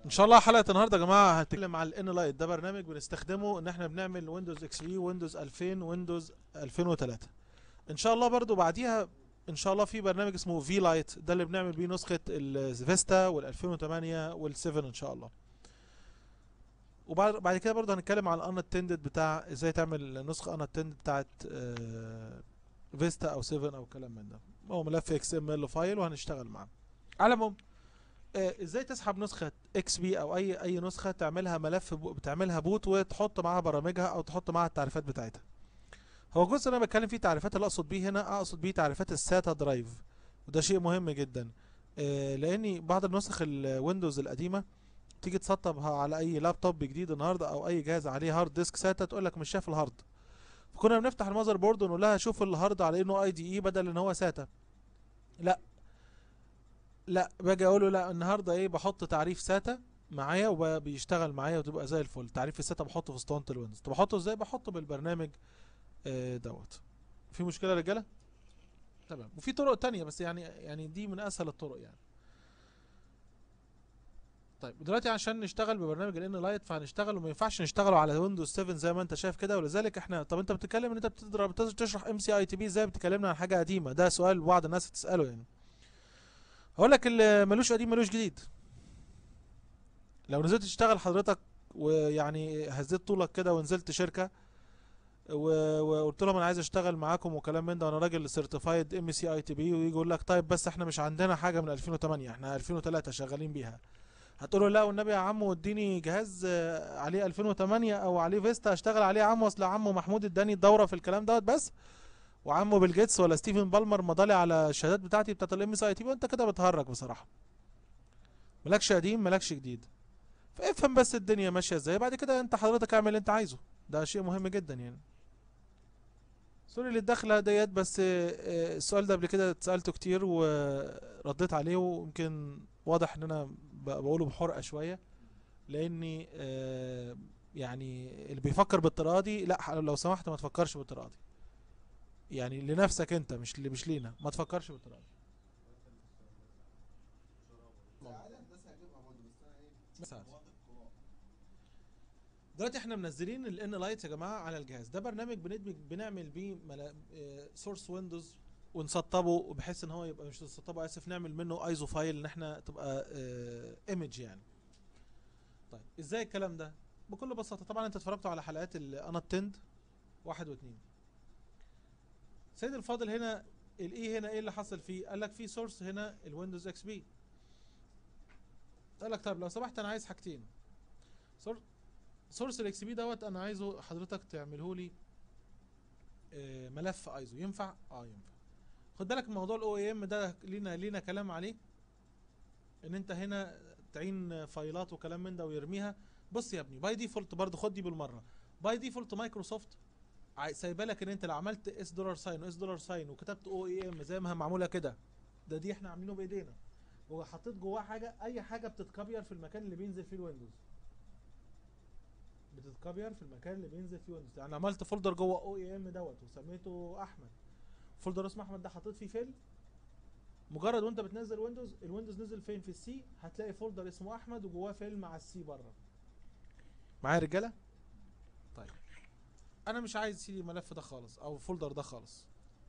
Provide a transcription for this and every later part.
ان شاء الله حلقه النهارده يا جماعه هنتكلم على الان لايت ده برنامج بنستخدمه ان احنا بنعمل ويندوز اكس بي ويندوز 2000 ويندوز 2003 ان شاء الله برضو بعديها ان شاء الله في برنامج اسمه في لايت ده اللي بنعمل بيه نسخه الفيستا وال 2008 وال7 ان شاء الله وبعد بعد كده برضو هنتكلم على الان اتندد بتاع ازاي تعمل نسخه ان اتندد بتاعت فيستا او 7 او كلام من ده هو ملف اكس ام ال فايل وهنشتغل معاه على العموم آه، ازاي تسحب نسخه اكس بي او اي اي نسخه تعملها ملف بو- بتعملها بوت وتحط معاها برامجها او تحط معاها التعريفات بتاعتها هو الجزء اللي انا بتكلم فيه تعريفات اللي اقصد بيه هنا اقصد بيه تعريفات الساتا درايف وده شيء مهم جدا آه، لاني بعض النسخ الويندوز القديمه تيجي تسطبها على اي لابتوب جديد النهارده او اي جهاز عليه هارد ديسك ساتا تقول لك مش شايف الهارد فكنا بنفتح المذر بورد ونقول لها شوف الهارد على انه اي دي اي بدل ان هو ساتا لا لا باجي اقول له لا النهارده ايه بحط تعريف ساتا معايا وبيشتغل معايا وتبقى زي الفل تعريف الساتا بحطه في اسطوانه الويندوز طب بحطه ازاي بحطه بالبرنامج آه، دوت في مشكله يا رجاله تمام وفي طرق تانية بس يعني يعني دي من اسهل الطرق يعني طيب دلوقتي عشان نشتغل ببرنامج الان لايت فهنشتغل وما ينفعش نشتغله على ويندوز 7 زي ما انت شايف كده ولذلك احنا طب انت بتتكلم ان انت بتضرب تشرح ام سي اي تي بي ازاي بتكلمنا عن حاجه قديمه ده سؤال بعض الناس بتساله يعني هقول لك اللي ملوش قديم ملوش جديد لو نزلت تشتغل حضرتك ويعني هزيت طولك كده ونزلت شركه و- وقلت لهم انا عايز اشتغل معاكم وكلام من ده وانا راجل سيرتيفايد ام سي اي تي بي ويجي يقول لك طيب بس احنا مش عندنا حاجه من 2008 احنا 2003 شغالين بيها هتقول له لا والنبي يا عم اديني جهاز آه، عليه 2008 او عليه فيستا اشتغل عليه يا عم اصل عمو محمود اداني الدوره في الكلام دوت بس وعمو بيل جيتس ولا ستيفن بالمر مضالي على الشهادات بتاعتي بتاعت الام اس اي تي وانت كده بتهرج بصراحه مالكش قديم مالكش جديد فافهم بس الدنيا ماشيه ازاي بعد كده انت حضرتك اعمل اللي انت عايزه ده شيء مهم جدا يعني سوري للدخله ديت بس آه، آه، السؤال ده قبل كده اتسالته كتير ورديت عليه ويمكن واضح ان انا ب- بقوله بحرقه شويه لاني آه، يعني اللي بيفكر بالطريقه دي لا ح- لو سمحت ما تفكرش بالطريقه دي يعني لنفسك انت مش اللي مش لينا ما تفكرش بالطريقه دي مساعد. دلوقتي احنا منزلين الان لايت يا جماعه على الجهاز ده برنامج بندمج بنعمل بيه سورس ويندوز ونسطبه بحيث ان هو يبقى مش نسطبه اسف نعمل منه ايزو فايل ان احنا تبقى ايمج يعني طيب ازاي الكلام ده بكل بساطه طبعا انت اتفرجتوا على حلقات الانا تند واحد واثنين سيد الفاضل هنا الاي هنا ايه اللي حصل فيه قال لك في سورس هنا الويندوز اكس بي قال لك طيب لو سمحت انا عايز حاجتين سورس سورس الاكس بي دوت انا عايزه حضرتك تعمله لي آه، ملف ايزو ينفع اه ينفع خد بالك من موضوع الاو اي ام ده لينا لينا كلام عليه ان انت هنا تعين فايلات وكلام من ده ويرميها بص يا ابني باي ديفولت برضه خد دي بالمره باي ديفولت مايكروسوفت عاي- سايبه لك ان انت لو عملت اس دولار ساين واس دولار ساين وكتبت او اي ام زي ما هي معموله كده ده دي احنا عاملينه بايدينا وحطيت جواه حاجه اي حاجه بتتكبير في المكان اللي بينزل فيه الويندوز بتتكبير في المكان اللي بينزل فيه ويندوز يعني عملت فولدر جوه او اي ام دوت وسميته احمد فولدر اسمه احمد ده حطيت فيه فيل مجرد وانت بتنزل ويندوز الويندوز نزل فين في السي هتلاقي فولدر اسمه احمد وجواه فيل مع السي بره معايا يا رجاله طيب انا مش عايز سي الملف ده خالص او الفولدر ده خالص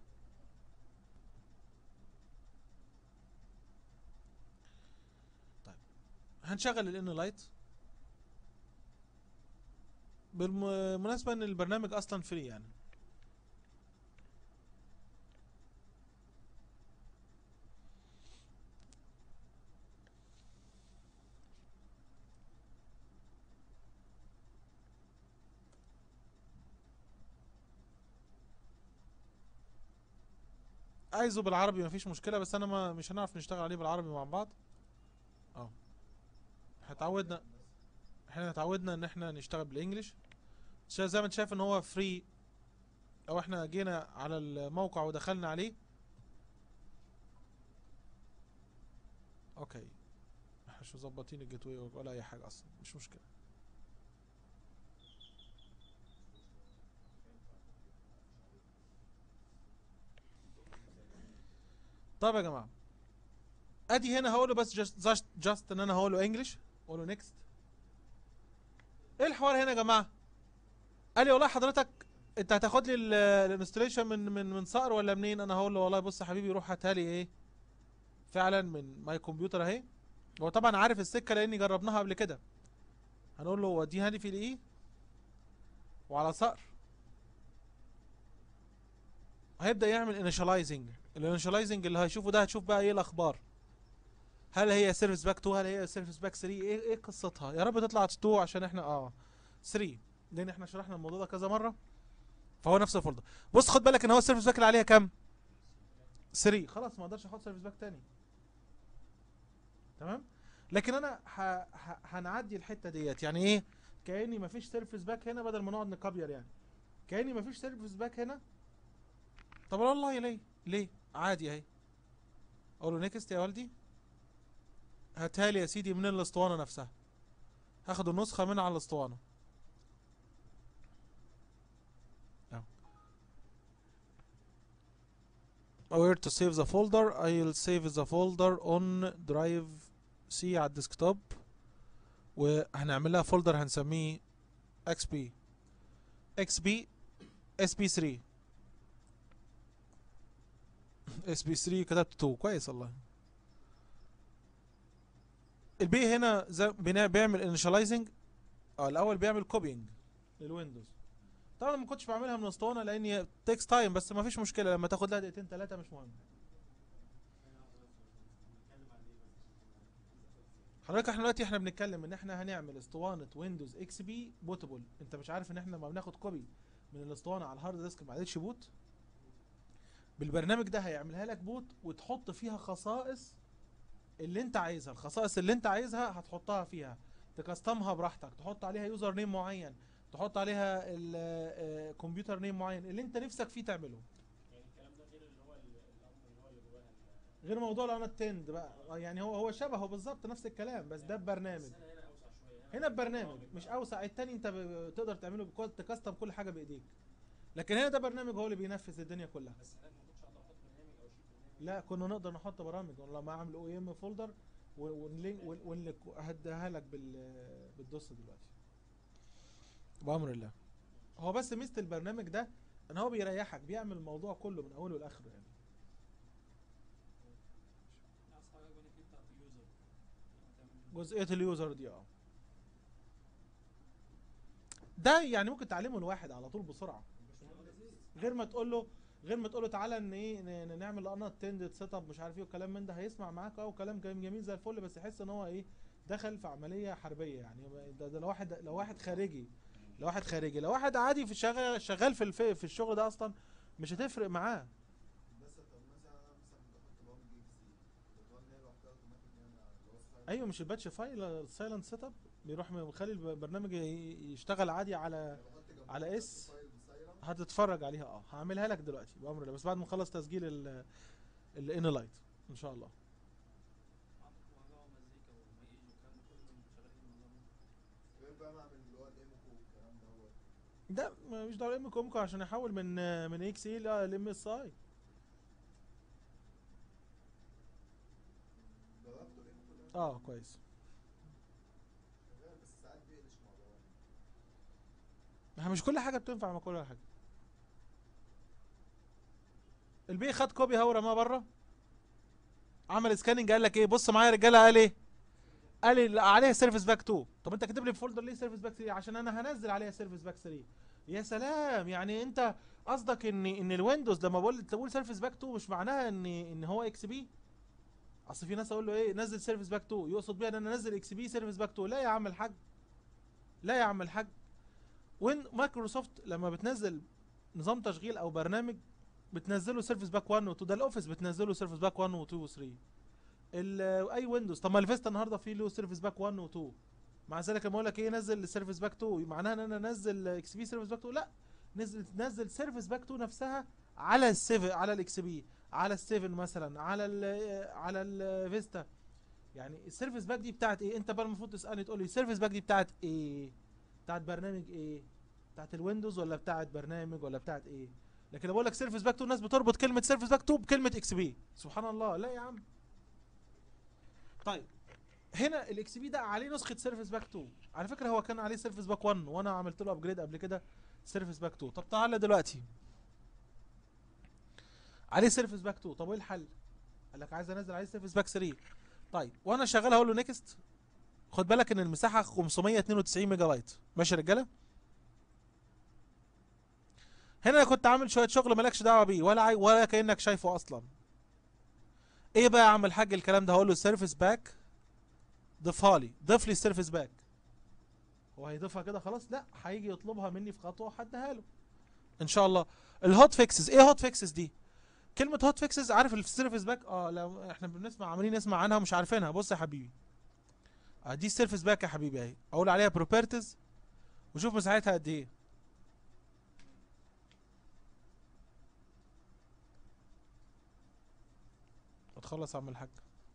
طيب هنشغل الان لايت بالمناسبة ان البرنامج اصلا فري يعني عايزه بالعربي مفيش مشكلة بس انا ما مش هنعرف نشتغل عليه بالعربي مع بعض اه احنا اتعودنا احنا اتعودنا ان احنا نشتغل بالانجلش شا- زي ما انت شايف ان هو فري لو احنا جينا على الموقع ودخلنا عليه اوكي احنا مش مظبطين الجيت واي ولا اي حاجه اصلا مش مشكله طيب يا جماعه ادي هنا هقوله بس جاست جاست ان انا هقوله انجلش اقول له نيكست ايه الحوار هنا يا جماعه قال لي والله حضرتك انت هتاخد لي الانستليشن من من من صقر ولا منين انا هقول له والله بص يا حبيبي روح هاتها لي ايه فعلا من ماي كمبيوتر اهي هو طبعا عارف السكه لاني جربناها قبل كده هنقول له وديها لي في الايه وعلى صقر هيبدا يعمل انيشاليزنج الانيشاليزنج اللي هيشوفه ده هتشوف بقى ايه الاخبار هل هي سيرفيس باك 2 هل هي سيرفيس باك 3 ايه ايه قصتها يا رب تطلع 2 عشان احنا اه 3 لان احنا شرحنا الموضوع ده كذا مره فهو نفس الفولدر بص خد بالك ان هو السيرفيس باك اللي عليها كام 3 خلاص ما اقدرش احط سيرفيس باك تاني تمام لكن انا ح... ح... هنعدي الحته ديت يعني ايه كاني مفيش سيرفيس باك هنا بدل ما نقعد نكبير يعني كاني مفيش سيرفيس باك هنا طب والله ليه ليه عادي اهي اقول له نيكست يا والدي هاتها لي يا سيدي من الاسطوانه نفسها هاخد النسخه من على الاسطوانه أهو. where to save the folder I'll save the folder on drive C على الديسكتوب وهنعملها فولدر هنسميه XP XP SP3 SP3 كتبت 2 كويس والله البي هنا زي بنا- بيعمل انيشاليزنج اه الاول بيعمل كوبينج للويندوز طبعا ما كنتش بعملها من اسطوانه لان تيكس تايم بس ما فيش مشكله لما تاخد لها دقيقتين ثلاثه مش مهم حضرتك احنا دلوقتي احنا بنتكلم ان احنا هنعمل اسطوانه ويندوز اكس بي بوتبل انت مش عارف ان احنا لما بناخد كوبي من الاسطوانه على الهارد ديسك ما عادتش بوت بالبرنامج ده هيعملها لك بوت وتحط فيها خصائص اللي انت عايزها الخصائص اللي انت عايزها هتحطها فيها تكستمها براحتك تحط عليها يوزر نيم معين تحط عليها الكمبيوتر نيم معين اللي انت نفسك فيه تعمله يعني الكلام ده غير اللي هو ال- الامر اللي هو اللي جواها ال- غير موضوع الانا تند بقى آه، يعني هو هو شبهه بالظبط نفس الكلام بس ده ببرنامج بس انا هنا اوسع شويه هنا ببرنامج مش اوسع التاني انت ب- تقدر تعمله بكو- تكستم كل حاجه بايديك لكن هنا ده برنامج هو اللي بينفذ الدنيا كلها بس هناك ما كنتش اقدر احط برنامج او شيء برنامج لا كنا نقدر نحط برامج والله ما اعمل او ام فولدر ونلينك هديها لك بال بالدوس دلوقتي بامر الله هو بس ميزه البرنامج ده ان هو بيريحك بيعمل الموضوع كله من اوله لاخره يعني اصل حاجه بقول لك إيه بتاعت اليوزر جزئيه اليوزر دي اه ده يعني ممكن تعلمه الواحد على طول بسرعه غير ما تقول له غير ما تقول له تعالى ان ايه ن- ن- نعمل انا تندد سيت اب مش عارف ايه والكلام من ده هيسمع معاك اه وكلام جميل جميل زي الفل بس يحس ان هو ايه دخل في عمليه حربيه يعني ده, ده لو واحد لو واحد خارجي لو واحد خارجي لو واحد عادي في شغال شغال في الف في الشغل ده اصلا مش هتفرق معاه بس طب مثلا انا مثلا كنت بحط برامج اكس سي كنت بقول ان هي لوحدها اوتوماتيك يعني اللي هو السايلنت. ايوه مش الباتش فايل السايلنت سيت اب بيروح مخلي البرنامج ي- يشتغل عادي على يعني بحط جنبها على بس اس فايل بسايلنت. هتتفرج عليها اه هعملها لك دلوقتي بامر الله بس بعد ما نخلص تسجيل ال الانلايت ان شاء الله عندك موضوع مزيكا وما ايج والكلام ده كله شغالين النظام ده. غير بقى انا اعمل اللي هو الايموكو والكلام دوت ده مش دعوه ام كومكو عشان يحول من من اكس اي لام اس اي جربته الايموكو ده اه كويس شغال بس ساعات بيقلش مع بعض ما مش كل حاجه بتنفع مع كل حاجه البي خد كوبي هو رماه بره عمل سكاننج قال لك ايه بص معايا يا رجاله قال ايه قال لي عليها سيرفيس باك 2 طب انت كاتب لي في فولدر ليه سيرفيس باك 3 عشان انا هنزل عليها سيرفيس باك 3 يا سلام يعني انت قصدك ان ان الويندوز لما بقول تقول سيرفيس باك 2 مش معناها ان ان هو اكس بي اصل في ناس اقول له ايه نزل سيرفيس باك 2 يقصد بيها ان انا انزل اكس بي سيرفيس باك 2 لا يا عم الحاج لا يا عم الحاج وين مايكروسوفت لما بتنزل نظام تشغيل او برنامج بتنزله سيرفيس باك 1 و 2 ده الاوفيس بتنزله سيرفيس باك 1 و 2 و 3 ال- اي ويندوز طب ما الفيستا النهارده فيه له سيرفيس باك 1 و 2 مع ذلك لما اقول لك ايه نزل السيرفيس باك 2 معناها ان انا انزل اكس بي سيرفيس باك 2 لا نزل نزل سيرفيس باك 2 نفسها على السيف على الاكس بي على السيفن مثلا على ال على الفيستا يعني السيرفيس باك دي بتاعت ايه انت بقى المفروض تسالني تقول لي السيرفيس باك دي بتاعت ايه بتاعت برنامج ايه بتاعت الويندوز ولا بتاعت برنامج ولا بتاعت ايه لكن بقول لك سيرفيس باك 2 الناس بتربط كلمه سيرفيس باك 2 بكلمه اكس بي سبحان الله لا يا عم طيب هنا الاكس بي ده عليه نسخه سيرفيس باك 2 على فكره هو كان عليه سيرفيس باك 1 وانا عملت له ابجريد قبل كده سيرفيس باك 2 طب تعالى دلوقتي عليه سيرفيس باك 2 طب وايه الحل قال لك عايز انزل عليه سيرفيس باك 3 طيب وانا شغال هقول له نيكست خد بالك ان المساحه 592 ميجا بايت ماشي يا رجاله هنا انا كنت عامل شويه شغل مالكش دعوه بيه ولا عاي... ولا كانك شايفه اصلا ايه بقى يا عم الحاج الكلام ده هقول له سيرفيس باك ضيفها لي ضيف لي السيرفيس باك هو هيضيفها كده خلاص لا هيجي يطلبها مني في خطوه وهديها له ان شاء الله الهوت فيكسز ايه هوت فيكسز دي كلمه هوت فيكسز عارف السيرفيس باك اه لو احنا بنسمع عمالين نسمع عنها ومش عارفينها بص يا حبيبي اه دي السيرفيس باك يا حبيبي اهي اقول عليها بروبرتيز وشوف مساحتها قد ايه اتخلص يا عم الحاج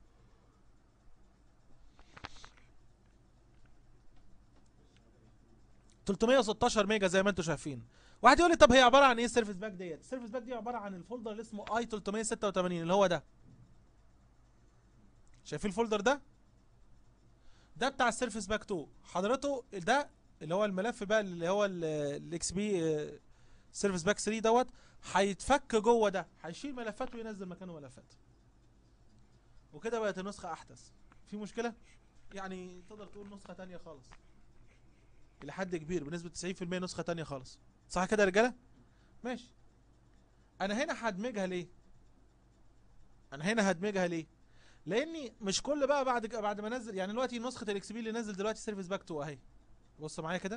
.316 ميجا زي ما انتم شايفين واحد يقول لي طب هي عباره عن ايه السيرفيس باك ديت السيرفيس باك دي عباره عن الفولدر اللي اسمه اي 386 اللي هو ده شايفين الفولدر ده ده بتاع السيرفيس باك 2 حضرته ده اللي هو الملف بقى اللي هو الاكس بي سيرفيس باك 3 دوت هيتفك جوه ده هيشيل ملفات وينزل مكانه ملفات وكده بقت النسخه احدث في مشكله يعني تقدر تقول نسخه تانية خالص الى حد كبير بنسبه 90% نسخه تانية خالص صح كده يا رجاله ماشي انا هنا هدمجها ليه انا هنا هدمجها ليه لاني مش كل بقى بعد بعد ما انزل يعني دلوقتي نسخه الاكس بي اللي نزل دلوقتي سيرفيس باك 2 اهي بص معايا كده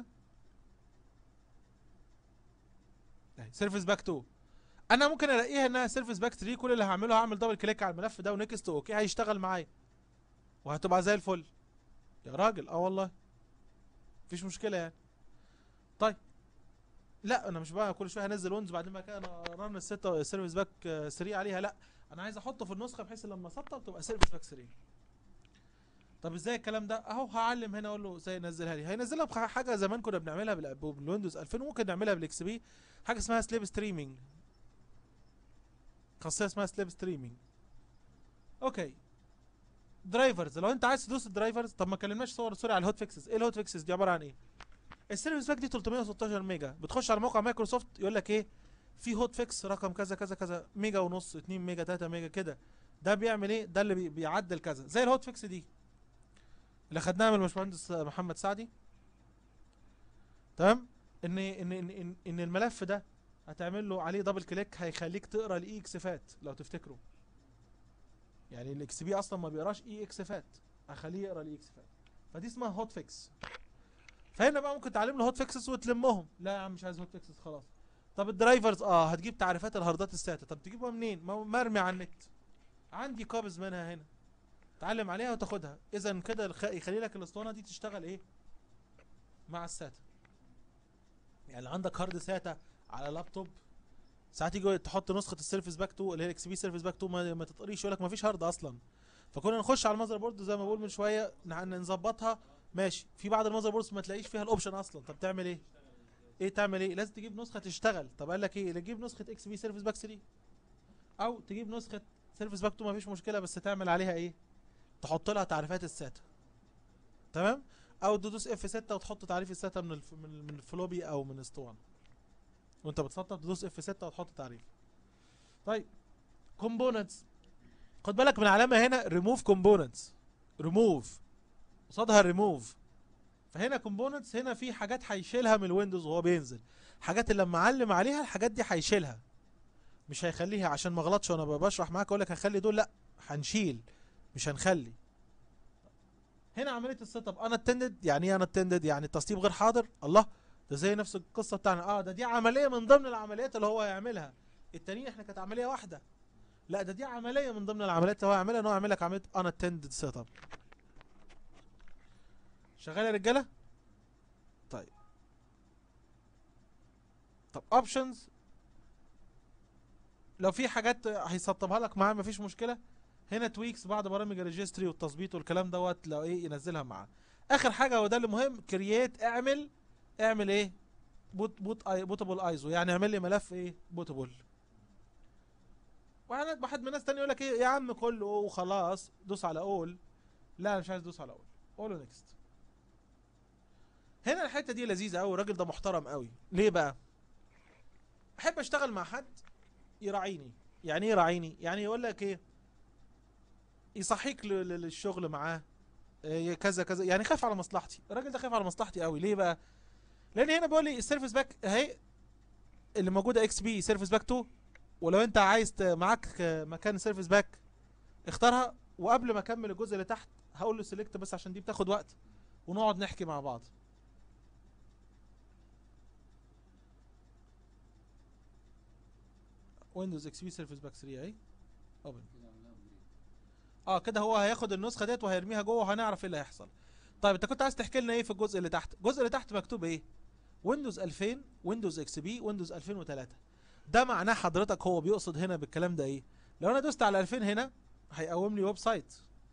اهي سيرفيس باك 2 انا ممكن الاقيها انها سيرفيس باك 3 كل اللي هعمله هعمل دبل كليك على الملف ده ونكست اوكي هيشتغل معايا وهتبقى زي الفل يا راجل اه والله مفيش مشكله يعني طيب لا انا مش بقى كل شويه هنزل ويندوز بعدين بقى كده انا رن الستة سيرفيس باك 3 عليها لا انا عايز احطه في النسخه بحيث لما اسطب تبقى سيرفيس باك 3 طب ازاي الكلام ده اهو هعلم هنا اقول له ازاي ينزلها لي هينزلها بحاجه زمان كنا بنعملها بال- بالويندوز 2000 وممكن نعملها بالاكس بي حاجه اسمها سليب ستريمينج خاصيه اسمها سليب ستريمينج اوكي درايفرز لو انت عايز تدوس الدرايفرز طب ما كلمناش صور سوري على الهوت فيكسز ايه الهوت فيكسز دي عباره عن ايه السيرفيس باك دي 316 ميجا بتخش على موقع مايكروسوفت يقول لك ايه في هوت فيكس رقم كذا كذا كذا ميجا ونص 2 ميجا 3 ميجا كده ده بيعمل ايه ده اللي بي- بيعدل كذا زي الهوت فيكس دي اللي خدناها من الباشمهندس محمد سعدي تمام ان ان ان ان, إن الملف ده هتعمل له عليه دبل كليك هيخليك تقرا الاي اكس فات لو تفتكروا يعني الاكس بي اصلا ما بيقراش اي اكس فات هخليه يقرا الاي اكس فات فدي اسمها هوت فيكس فهنا بقى ممكن تعلم له هوت فيكسز وتلمهم لا يا عم مش عايز هوت فيكسز خلاص طب الدرايفرز اه هتجيب تعريفات الهاردات الساتا طب تجيبها منين ما- مرمي على النت عندي قابض منها هنا تعلم عليها وتاخدها اذا كده الخ- يخلي لك الاسطوانه دي تشتغل ايه مع الساتا يعني عندك هارد ساتا على لابتوب ساعات يجي تحط نسخه السيرفيس باك 2 اللي هي الاكس بي سيرفيس باك 2 ما, ما تتقريش يقول لك ما فيش هارد اصلا فكنا نخش على المذر بورد زي ما بقول من شويه نع- نظبطها ماشي في بعض المذر بوردز ما تلاقيش فيها الاوبشن اصلا طب تعمل ايه ايه تعمل ايه لازم تجيب نسخه تشتغل طب قال لك ايه تجيب نسخه اكس بي سيرفيس باك 3 او تجيب نسخه سيرفيس باك 2 ما فيش مشكله بس تعمل عليها ايه تحط لها تعريفات الساتا تمام او تدوس اف 6 وتحط تعريف الساتا من الف... من من الفلوبي او من اسطوانه وانت بتسطب تدوس اف 6 وتحط تعريف طيب كومبوننتس خد بالك من علامه هنا ريموف كومبوننتس ريموف قصادها ريموف فهنا كومبوننتس هنا في حاجات هيشيلها من الويندوز وهو بينزل حاجات اللي لما اعلم عليها الحاجات دي هيشيلها مش هيخليها عشان ما اغلطش وانا بشرح معاك اقول لك هنخلي دول لا هنشيل مش هنخلي هنا عمليه السيت اب انا اتندد يعني ايه انا اتندد يعني التسطيب غير حاضر الله ده زي نفس القصه بتاعنا اه ده دي عمليه من ضمن العمليات اللي هو هيعملها التانيين احنا كانت عمليه واحده لا ده دي عمليه من ضمن العمليات اللي هو هيعملها ان هو يعمل لك عمليه ان اتندد سيت اب شغال يا رجاله طيب طب اوبشنز لو في حاجات هيسطبها لك معاه مفيش مشكله هنا تويكس بعض برامج الريجستري والتظبيط والكلام دوت لو ايه ينزلها معاه اخر حاجه وده اللي مهم كرييت اعمل اعمل ايه بوت بوت اي بوتابل ايزو يعني اعمل لي ملف ايه بوتابل واحد واحد من الناس تاني يقول لك ايه يا عم كله وخلاص دوس على اول لا انا مش عايز ادوس على اول قول له نيكست هنا الحته دي لذيذه قوي الراجل ده محترم قوي ليه بقى احب اشتغل مع حد يراعيني يعني ايه يراعيني يعني يقول لك ايه يصحيك ل- ل- للشغل معاه إيه كذا كذا يعني خايف على مصلحتي الراجل ده خايف على مصلحتي قوي ليه بقى لان هنا بيقول لي السيرفيس باك اهي اللي موجوده اكس بي سيرفيس باك 2 ولو انت عايز ت- معاك آه، مكان سيرفيس باك اختارها وقبل ما اكمل الجزء اللي تحت هقول له سيلكت بس عشان دي بتاخد وقت ونقعد نحكي مع بعض ويندوز اكس بي سيرفيس باك 3 اهي اوبن اه كده هو هياخد النسخه ديت وهيرميها جوه وهنعرف ايه اللي هيحصل طيب انت كنت عايز تحكي لنا ايه في الجزء اللي تحت الجزء اللي تحت مكتوب ايه ويندوز 2000 ويندوز اكس بي ويندوز 2003 ده معناه حضرتك هو بيقصد هنا بالكلام ده ايه لو انا دوست على 2000 هنا هيقوم لي ويب سايت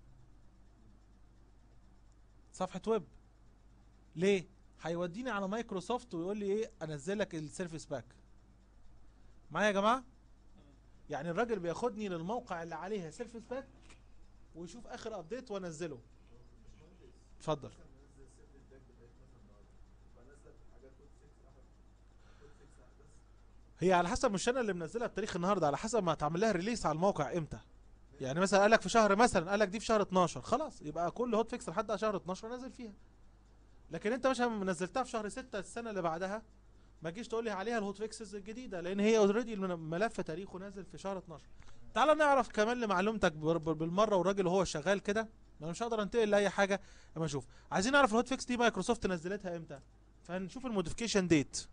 صفحه ويب ليه هيوديني على مايكروسوفت ويقول لي ايه انزل لك السيرفيس باك معايا يا جماعه يعني الراجل بياخدني للموقع اللي عليها سيرفيس باك ويشوف اخر ابديت وانزله اتفضل مثلا منزل السيرفيس باك بتاعت مثلا النهارده بنزل حاجات كود 6 احد كود 6 بس هي على حسب مش انا اللي منزلها بتاريخ النهارده على حسب ما هتعمل لها ريليس على الموقع امتى يعني مثلا قال لك في شهر مثلا قال لك دي في شهر 12 خلاص يبقى كل هوت فيكس لحد شهر 12 نازل فيها لكن انت مثلا نزلتها في شهر 6 السنه اللي بعدها ما تجيش تقول لي عليها الهوت فيكسز الجديده لان هي اوريدي الملف تاريخه نازل في شهر 12 تعال نعرف كمان لمعلومتك بر- بر- بالمره والراجل وهو شغال كده انا مش هقدر انتقل لاي حاجه اما اشوف عايزين نعرف الهوت فيكس دي مايكروسوفت نزلتها امتى فهنشوف الموديفيكيشن ديت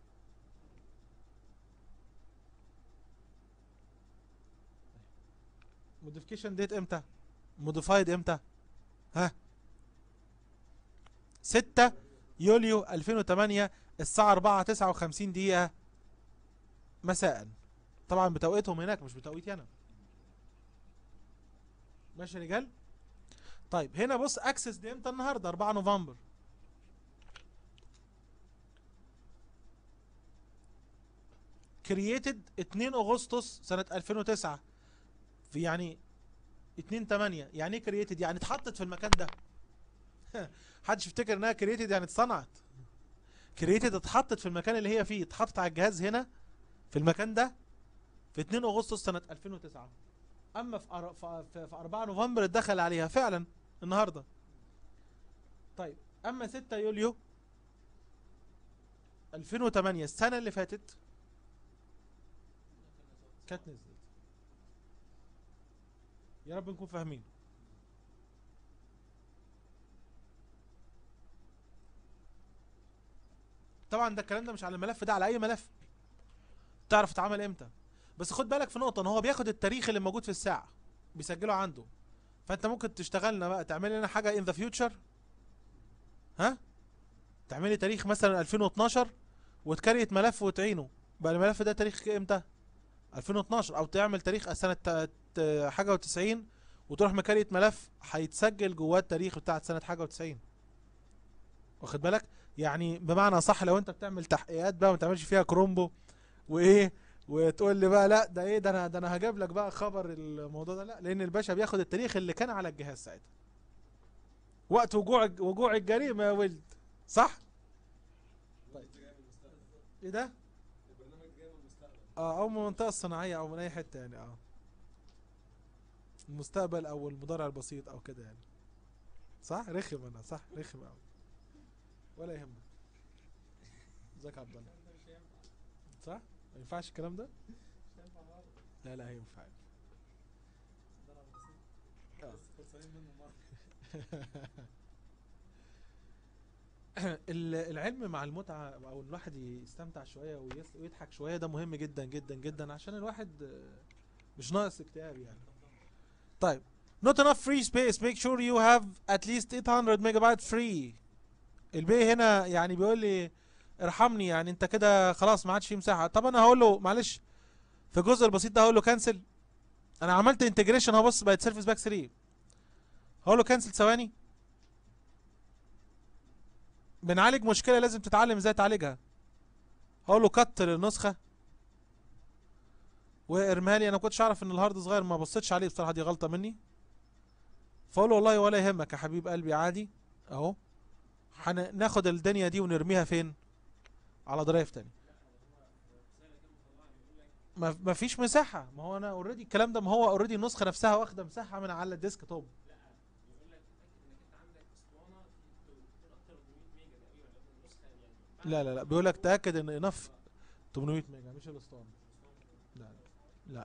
موديفيكيشن ديت امتى موديفايد امتى ها 6 يوليو 2008 الساعة 4 59 دقيقة مساء طبعا بتوقيتهم هناك مش بتوقيتي انا ماشي يا رجال طيب هنا بص اكسس دي امتى النهارده 4 نوفمبر كرييتد 2 اغسطس سنة 2009 في يعني 2 8 يعني ايه كرييتد يعني اتحطت في المكان ده محدش يفتكر انها كرييتد يعني اتصنعت كرييتد اتحطت في المكان اللي هي فيه اتحطت على الجهاز هنا في المكان ده في 2 اغسطس سنة 2009 اما في أر... في في- في 4 نوفمبر اتدخل عليها فعلا النهارده طيب اما 6 يوليو 2008 السنة اللي فاتت كانت نزلت يا رب نكون فاهمين طبعا ده الكلام ده مش على الملف ده على اي ملف تعرف اتعمل امتى بس خد بالك في نقطة ان هو بياخد التاريخ اللي موجود في الساعة بيسجله عنده فانت ممكن تشتغلنا بقى تعمل لنا حاجة ان ذا فيوتشر ها تعملي تاريخ مثلا 2012 وتكريت ملف وتعينه بقى الملف ده تاريخ امتى 2012 او تعمل تاريخ سنة تا- تا- حاجة و90 وتروح مكريت ملف هيتسجل جواه التاريخ بتاعت سنة حاجة و90 واخد بالك يعني بمعنى صح لو انت بتعمل تحقيقات بقى ما تعملش فيها كرومبو وايه وتقول لي بقى لا ده ايه ده انا ده انا هجيب لك بقى خبر الموضوع ده لا لان الباشا بياخد التاريخ اللي كان على الجهاز ساعتها وقت وقوع وقوع الجريمه يا ولد صح طيب ايه ده البرنامج جاي من المستقبل اه او من المنطقه الصناعيه او من اي حته يعني اه المستقبل او المضارع البسيط او كده يعني صح رخم انا صح رخم قوي ولا يهمك ازيك يا عبد الله صح ما ينفعش الكلام ده لا لا هينفع آه. ال- العلم مع المتعة او الواحد يستمتع شوية ويس- ويضحك شوية ده مهم جدا جدا جدا عشان الواحد آه، مش ناقص اكتئاب يعني طيب not enough free space make sure you have at least 800 megabyte free البي هنا يعني بيقول لي ارحمني يعني انت كده خلاص ما عادش في مساحة طب انا هقول له معلش في الجزء البسيط ده هقول له كانسل انا عملت انتجريشن اهو بص بقت سيرفيس باك 3 هقول له كانسل ثواني بنعالج مشكلة لازم تتعلم ازاي تعالجها هقول له كت للنسخة وارمها لي انا ما كنتش اعرف ان الهارد صغير ما بصيتش عليه بصراحة دي غلطة مني فاقول له والله ولا يهمك يا حبيب قلبي عادي اهو هناخد الدنيا دي ونرميها فين على درايف تاني ما ما فيش مساحه ما هو انا اوريدي الكلام ده ما هو اوريدي النسخه نفسها واخده مساحه من على الديسك توب لا لا لا بيقول لك تاكد ان انف 800 ميجا مش الاسطوانه لا لا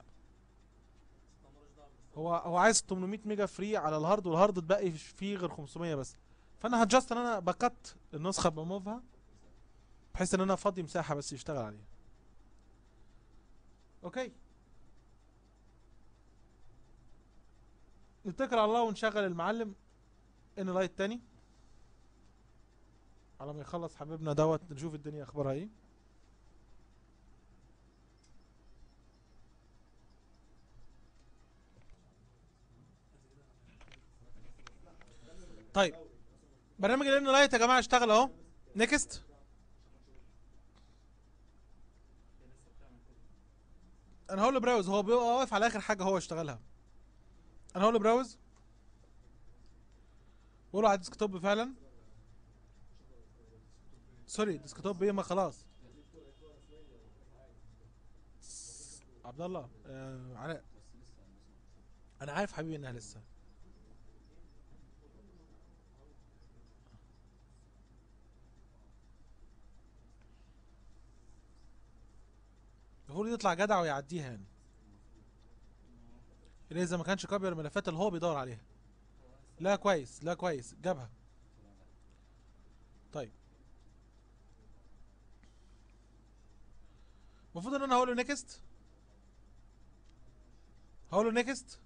هو هو عايز 800 ميجا فري على الهارد والهارد اتبقي فيه غير 500 بس فانا هجست ان انا بكت النسخه بموفها بحيث ان انا افضي مساحه بس يشتغل عليها اوكي نتكل على الله ونشغل المعلم ان لايت تاني على ما يخلص حبيبنا دوت نشوف الدنيا اخبارها ايه طيب برنامج الان لايت يا جماعه اشتغل اهو نيكست انا هقول له براوز هو بيبقى واقف على اخر حاجه هو اشتغلها انا هقول له براوز بقول له على الديسكتوب فعلا سوري ديسكتوب ايه ما خلاص عبد الله آه علاء انا عارف حبيبي انها لسه المفروض يطلع جدع ويعديها يعني اللي اذا ما كانش كوبي الملفات اللي هو بيدور عليها لا كويس لا كويس جابها طيب المفروض ان انا هقول له نيكست هقول له نيكست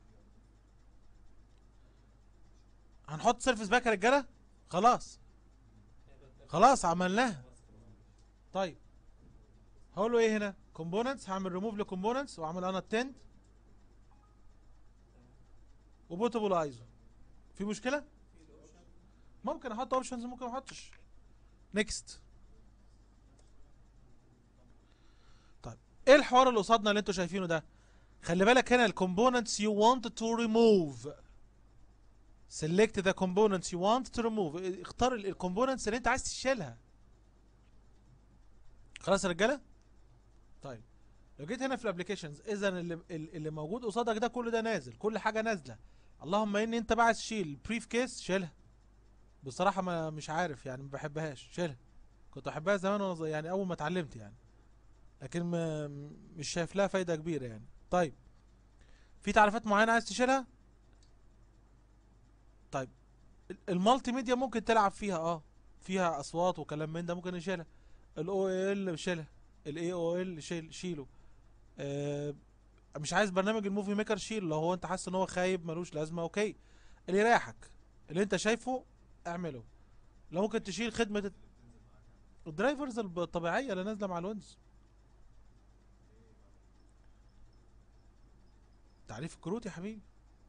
هنحط سيرفيس باك يا رجاله خلاص خلاص عملناها طيب هقول له ايه هنا كومبوننتس هعمل ريموف لكومبوننتس واعمل انا التند وبوتبل ايزو في مشكله ممكن احط اوبشنز ممكن ما احطش نيكست طيب ايه الحوار اللي قصادنا اللي انتوا شايفينه ده خلي بالك هنا الكومبوننتس you want to remove select the components you want to remove اختار الكومبوننتس اللي انت عايز تشيلها خلاص يا رجاله طيب لو جيت هنا في الابلكيشنز اذا اللي, اللي موجود قصادك ده كل ده نازل كل حاجه نازله اللهم ان انت بقى عايز تشيل بريف كيس شيلها بصراحه ما مش عارف يعني ما بحبهاش شيلها كنت احبها زمان وانا صغير، يعني اول ما اتعلمت يعني لكن ما مش شايف لها فايده كبيره يعني طيب في تعريفات معينه عايز تشيلها طيب ال- المالتي ميديا ممكن تلعب فيها اه فيها اصوات وكلام من ده ممكن نشيلها الاو ال شيلها الاي او ال شيل شيله آه مش عايز برنامج الموفي ميكر شيل لو هو انت حاسس ان هو خايب ملوش لازمه اوكي اللي يريحك اللي انت شايفه اعمله لو ممكن تشيل خدمه الت- الدرايفرز الب- الطبيعيه اللي نازله مع الويندوز تعريف الكروت يا حبيبي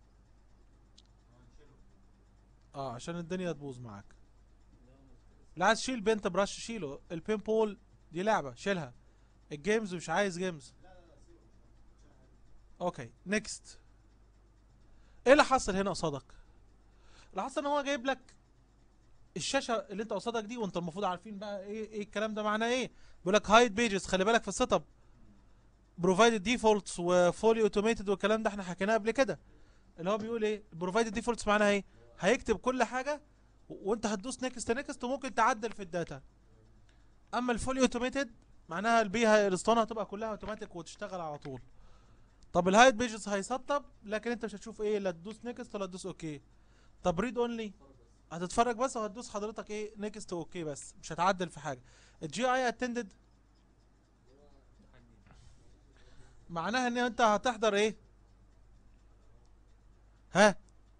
اه عشان الدنيا تبوظ معاك لا عايز تشيل بنت براش شيله البين بول دي لعبه شيلها الجيمز مش عايز جيمز اوكي نيكست ايه اللي حصل هنا قصادك اللي حصل ان هو جايب لك الشاشه اللي انت قصادك دي وانت المفروض عارفين بقى ايه ايه الكلام ده معناه ايه بيقول لك هايد بيجز خلي بالك في السيت اب بروفايدد ديفولتس وفولي اوتوميتد والكلام ده احنا حكيناه قبل كده اللي هو بيقول ايه بروفايدد ديفولتس معناها ايه هيكتب كل حاجه و- وانت هتدوس نيكست نيكست وممكن تعدل في الداتا اما الفولي اوتوميتد معناها البيها الاسطوانه هتبقى كلها اوتوماتيك وتشتغل على طول طب الهايد بيجز هيسطب لكن انت مش هتشوف ايه لا تدوس نيكست ولا تدوس اوكي طب ريد اونلي هتتفرج بس وهتدوس حضرتك ايه نيكست اوكي بس مش هتعدل في حاجه الجي اي اتندد معناها ان انت هتحضر ايه ها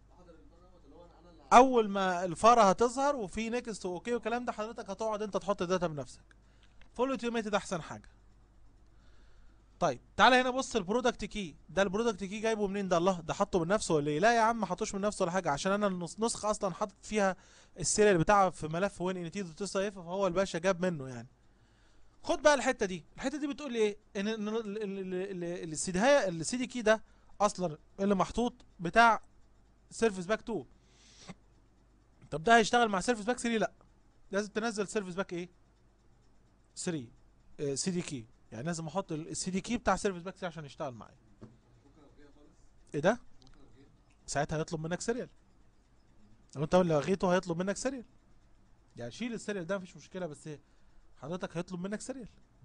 اول ما الفاره هتظهر وفي نيكست واوكي والكلام ده حضرتك هتقعد انت تحط الداتا بنفسك فول اوتوميتد احسن حاجه طيب تعالى هنا بص البرودكت كي ده البرودكت كي جايبه منين ده الله ده حطه من نفسه ولا ايه لا يا عم ما حطوش من نفسه ولا حاجه عشان انا النس- نسخه اصلا حاطط فيها السيريال بتاعها في ملف وين ان تي دوت اس اف فهو الباشا جاب منه يعني خد بقى الحته دي الحته دي بتقول لي ايه ان إن ال- ال- ال- السي دي السي دي كي ده اصلا اللي محطوط بتاع سيرفيس باك 2 طب ده هيشتغل مع سيرفيس باك 3 لا لازم تنزل سيرفيس باك ايه 3 سي دي كي يعني لازم احط السي دي كي بتاع سيرفيس باك 3 عشان يشتغل معايا ممكن الغيها خالص ايه ده ممكن الغيها ساعتها هيطلب منك سيريال لو انت لو لغيته هيطلب منك سيريال يعني شيل السيريال ده مفيش مشكله بس حضرتك هيطلب منك سيريال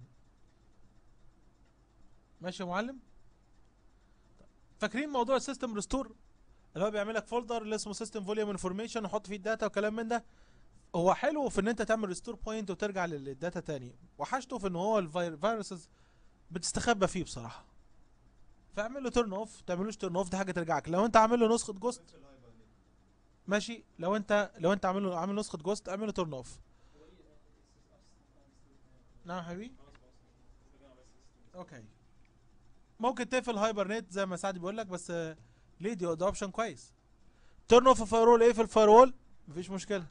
ماشي يا معلم فاكرين موضوع السيستم ريستور اللي هو بيعمل لك فولدر اللي اسمه سيستم فوليوم انفورميشن وحط فيه الداتا وكلام من ده هو حلو في ان انت تعمل ريستور بوينت وترجع لل- للداتا تاني وحشته في ان هو الفيروسز بتستخبى فيه بصراحه فاعمل له تيرن اوف تعملوش تيرن اوف دي حاجه ترجعك لو انت عامل له نسخه جوست في الهايبر نت ماشي لو انت لو انت عامل له عامل نسخه جوست اعمل له تيرن اوف نعم يا حبيبي اوكي ممكن تقفل هايبر نت زي ما سعد بيقول لك بس آه، ليه دي ده اوبشن كويس تيرن اوف الفايرول ايه في الفايرول مفيش مشكله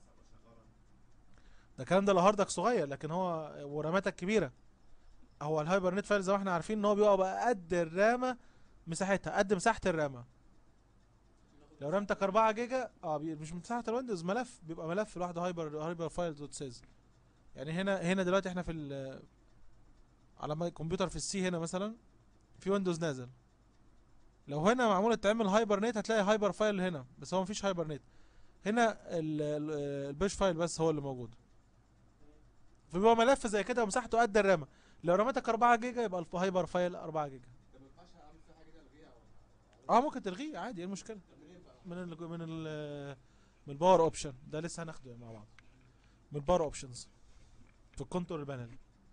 ده الكلام ده لهاردك صغير لكن هو وراماتك كبيره هو الهايبر نت فايل زي ما احنا عارفين ان هو بيبقى بقى قد الرامه مساحتها قد مساحه الرامه لو رامتك 4 جيجا اه بي- مش مساحه الويندوز ملف بيبقى ملف لوحده هايبر هايبر فايل دوت سيز يعني هنا هنا دلوقتي احنا في ال على ما الكمبيوتر في السي هنا مثلا في ويندوز نازل لو هنا معموله تعمل هايبر نت هتلاقي هايبر فايل هنا بس هو مفيش هايبر نت هنا ال- ال- البيش فايل بس هو اللي موجود فبيبقى ملف زي كده ومساحته قد الرامه لو رامتك 4 جيجا يبقى الهايبر فايل 4 جيجا طب ما ينفعش اعمل فيها حاجه كده الغيها او اه ممكن تلغيه عادي ايه المشكله تعمل ايه بقى؟ من ال من ال من الباور اوبشن ده لسه هناخده مع بعض من الباور اوبشنز في الكونتور بانل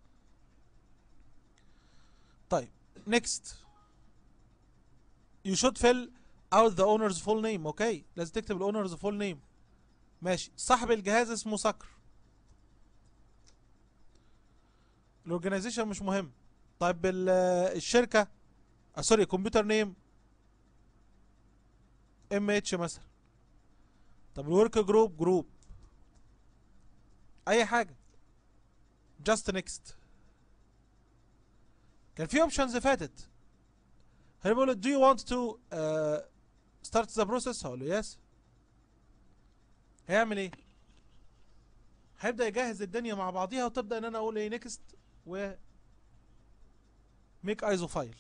طيب next you should fill out the owner's full name اوكي لازم تكتب الاونرز full name ماشي صاحب الجهاز اسمه صقر الاورجنايزيشن مش مهم طيب ال- الشركه آه سوري كمبيوتر نيم ام اتش مثلا طب الورك جروب جروب اي حاجه جاست نيكست كان في اوبشنز فاتت هل بيقول do you want to uh, start the process هقول له yes هيعمل ايه هيبدا يجهز الدنيا مع بعضيها وتبدا ان انا اقول ايه نيكست و ميك ايزو فايل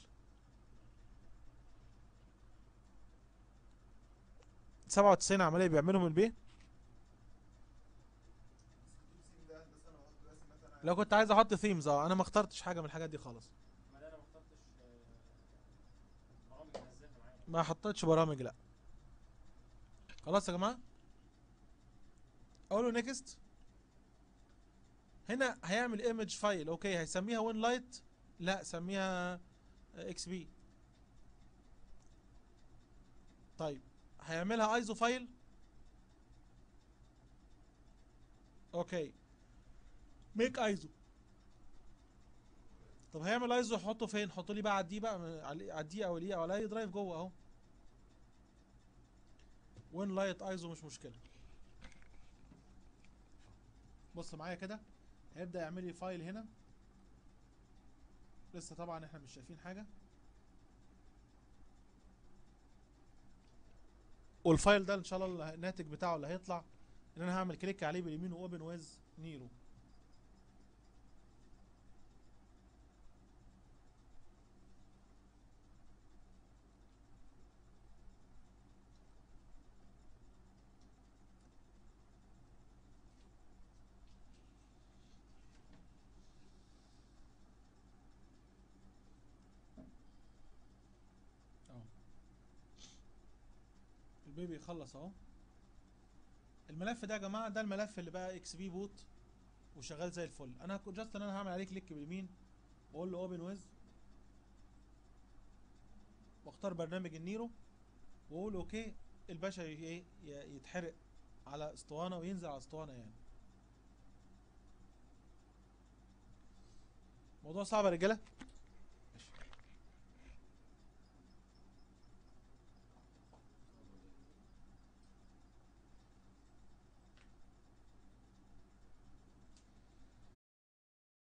97 عمليه بيعملهم من البيت السيم ده هندسه انا واحط راسم مثلا لو كنت عايز احط ثيمز اه انا ما اخترتش حاجه من الحاجات دي خالص ما ده انا ما اخترتش آه، برامج انزلها معايا ما حطيتش برامج لا خلاص يا جماعه اقول له نيكست هنا هيعمل ايمج فايل اوكي هيسميها وين لايت لا سميها اكس بي طيب هيعملها ايزو فايل اوكي ميك ايزو طب هيعمل ايزو يحطه فين حطه لي بقى على الدي بقى على على الدي او الاي او على اي درايف جوه اهو وين لايت ايزو مش مشكله بص معايا كده هيبدا يعمل لي فايل هنا لسه طبعا احنا مش شايفين حاجه والفايل ده ان شاء الله الناتج بتاعه اللي هيطلع ان انا هعمل كليك عليه باليمين واوبن ويز نيرو اهو البيبي يخلص اهو الملف ده يا جماعه ده الملف اللي بقى اكس بي بوت وشغال زي الفل انا جاست ان انا هعمل عليه كليك باليمين واقول له اوبن ويز واختار برنامج النيرو واقول اوكي الباشا ي- ايه ي- يتحرق على اسطوانه وينزل على اسطوانه يعني موضوع صعب يا رجاله